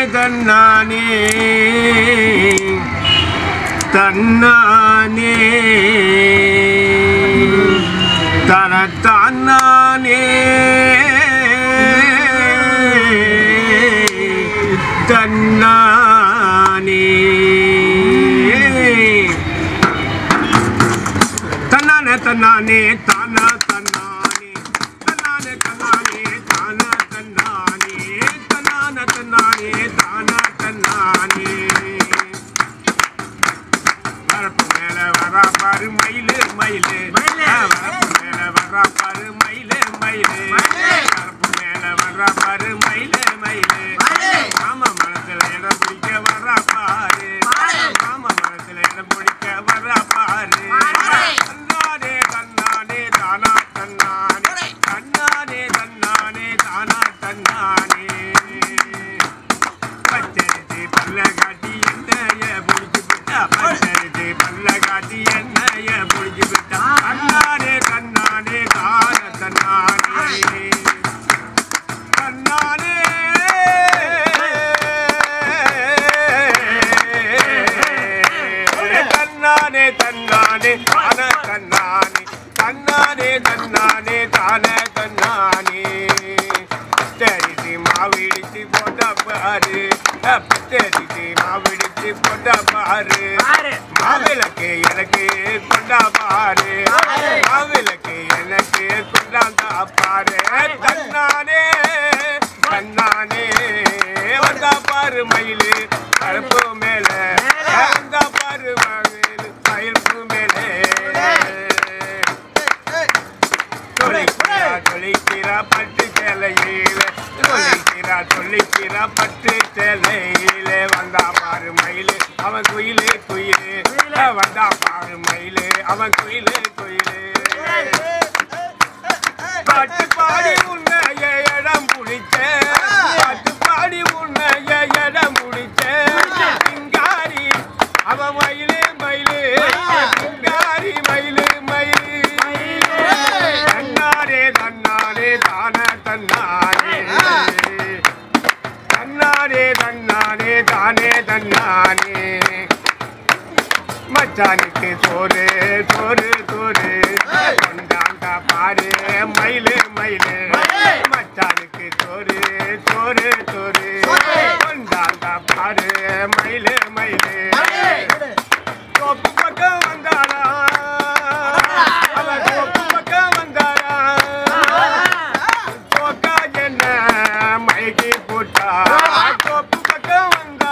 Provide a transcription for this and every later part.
தன்னானே தன்னானே தனத்தானே தன்னானே தன்னானே தன்னானே தானா தன்னானே தன்னானே தன்னானே தானா தன்னானே தன்னான தன்னானே தானா தன்னானே வரப்பு மேல வரா பாரு மயிலு மயிலு மயிலு. ஆ, வரப்பு மேல வரா பாரு மயிலு மயிலு மயிலு. வரப்பு மேல வரா பாரு மயிலு மயிலு மயிலு. மாமா மனசுல இடம் பிடிக்க வரா பாரு பாரு. மாமா மனசுல இடம் பிடிக்க வரா பாரு பாரு. தன்னானே தன்னானே தானா தன்னானே தன்னானே தன்னானே தானா தன்னானே பச்சரிசி பல்ல காட்டி என்னைய புடிச்சு விட்டா பச்சரிசி பல்ல காட்டி என்னைய புடிச்சு விட்டா தன்னானே தன்னானே தான தன்னானே தன்னானே தன்னானே தன்னானே தான தன்னானே தன்னானே தன்னானே தான தன்னானே பச்சரிசி மாவிடிச்சு போட்ட பாரு பச்சரிசி மாவிடிச்சு போட்ட பாரு பாரு. மாவிளக்கு எனக்கு கொண்டா பாரு பாரு. மாவிளக்கு எனக்கு கொண்டாந்தா பாரு தன்னானே தன்னானே வந்தா பாரு மயிலு கருப்பு மேல வந்தா பாரு மயிலு கருப்பு மேலே சொல்லிக்கிறா சொல்லிக்கிறா பட்டு சேலையில சொல்லிக்கிறா சொல்லிக்கிறா பட்டு சேலையில வந்தா பாரு மயிலு அவன் குயிலு குயிலு வந்தா பாரு மயிலு அவன் குயிலு குயிலு பாட்டு பாடி உன்னைய இடம் பிடிச்ச பாட்டு பாடி உன்னைய இடம் பிடிச்ச சிங்காரி அவ மயிலு மயிலு சிங்காரி மயிலு மயிலு தன்னாரே தன்னாரே தான தன்னாரே தன்னாரே தன்னாரே தானே தன்னானே மச்சானுக்கு சோறு சோறு சோறு கொண்டாண்டா பாரு மயிலு மயிலு மச்சானுக்கு சோறு சோறு சோறு கொண்டாண்டா பாரு மயிலு மயிலு தோப்பு பக்கம் வந்தாரா அவன் தோப்பு பக்கம் வந்தாரா தோக்கா என்ன மயக்கி போட்டா தோப்பு பக்கம் வந்தா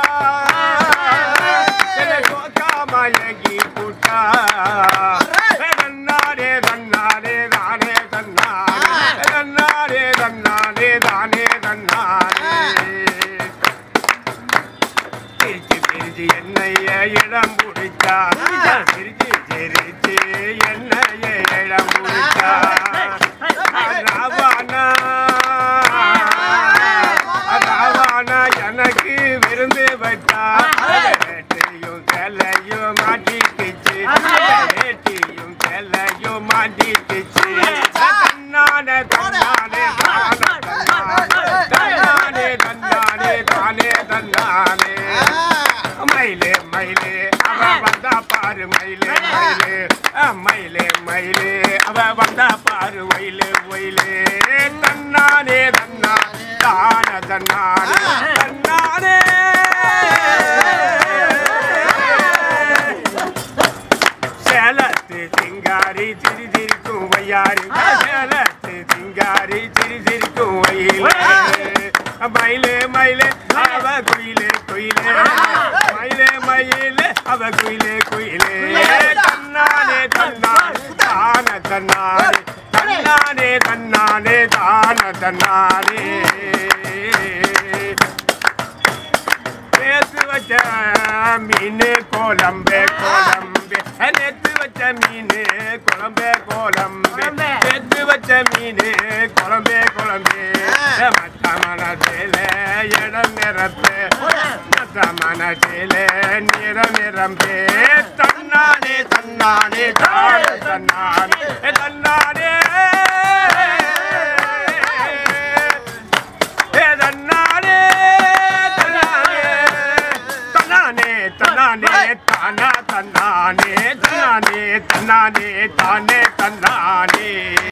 என்ன தோக்கா மயக்கி போட்டா தன்னாரே தன்னாரே தானே தன்னாரே தன்னாரே தன்னாரே தானே தன்னாரே பிரிச்சு பிரிச்சு என்னைய இடம் பிடிச்சா பிரிச்சு சிரிச்சு என்னைய இடம் பிடிச்சா ராவானா ராவானா எனக்கு விருந்து வச்சா வேட்டையும் செல்லையும் மாட்டிக்கிச்சு வேட்டியும் செல்லையும் மாட்டிக்கிச்சு தன்னானே தன்னானே தானே தன்னானே தானே தன்னானே மயிலே மயிலே அவ வந்தா பாரு மயிலே மயிலே அ, மயிலே மயிலே அவ வந்தா பாரு மயிலே மயிலே தன்னானே தன்னா தான தன்னானே தன்னானே சேலத்து சிங்காரி சிரி சிரிக்கும் வையாரி சேலத்து சிங்காரி சிரி சிரிக்கும் வயிலே மயிலே மயிலே அவ குயிலே குயிலே மயிலே மயிலே அவ குயிலே குயிலே தன்னானே தன்னானே தான தன்னானே தன்னானே தன்னானே தான தன்னானே நேத்து வச்ச மீன் குழம்பே குழம்பே நேத்து வச்ச மீன் குழம்பே குழம்பே நேத்து வச்ச மீன் குழம்பே குழம்பே மற்ற மனசில இடம் நிரப்பே மற்ற மனசில நிற நிரம்பே தன்னானே தன்னானே தானே தன்னானே தன்னானே தன்னானே தன்னானே தன்னானே தன்னானே தன்னானே தானே தன்னானே